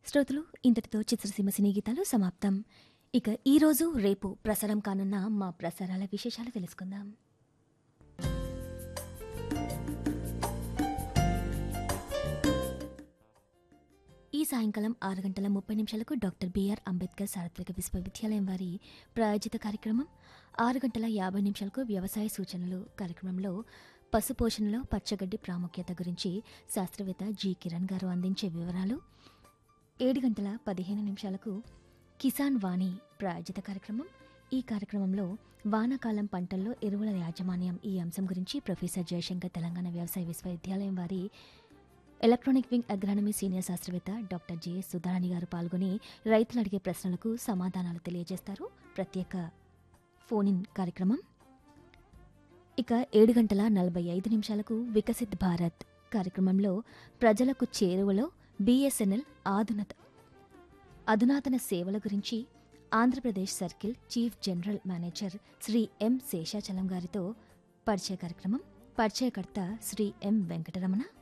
శ్రోతలు ఇంతటితో చిత్రసీమ సినీ గీతాలు సమాప్తం ఇక ఈరోజు రేపు ప్రసారం కానున్న మా ప్రసారాల విశేషాలు తెలుసుకుందాం ఈ సాయంకాలం ఆరు గంటల ముప్పై నిమిషాలకు డాక్టర్ బిఆర్ అంబేద్కర్ సార్వత్రిక విశ్వవిద్యాలయం వారి ప్రాయోజిత కార్యక్రమం ఆరు గంటల యాభై నిమిషాలకు వ్యవసాయ సూచనలు కార్యక్రమంలో పశు పోషణలో పచ్చగడ్డి ప్రాముఖ్యత గురించి శాస్త్రవేత్త జి కిరణ్ గారు అందించే వివరాలు ఏడు గంటల పదిహేను నిమిషాలకు కిసాన్ వాణి ప్రాయోజిత కార్యక్రమం ఈ కార్యక్రమంలో వానాకాలం పంటల్లో ఎరువుల యాజమాన్యం ఈ అంశం గురించి ప్రొఫెసర్ జయశంకర్ తెలంగాణ వ్యవసాయ విశ్వవిద్యాలయం వారి ఎలక్ట్రానిక్ వింగ్ అగ్రానమీ సీనియర్ శాస్త్రవేత్త డాక్టర్ జెఎస్ సుధారాణి గారు పాల్గొని రైతులు అడిగే ప్రశ్నలకు సమాధానాలు తెలియజేస్తారు ప్రత్యేక ఫోన్ ఇన్ కార్యక్రమం ఇక ఏడు గంటల నలభై ఐదు నిమిషాలకు వికసిత్ భారత్ కార్యక్రమంలో ప్రజలకు చేరువలో బీఎస్ఎన్ఎల్ ఆధునత అధునాతన సేవల గురించి Andhra Pradesh circle chief general manager Shri M Seshachalam గారితో పరిచయ కార్యక్రమం పరిచయకర్త శ్రీ ఎం వెంకటరమణ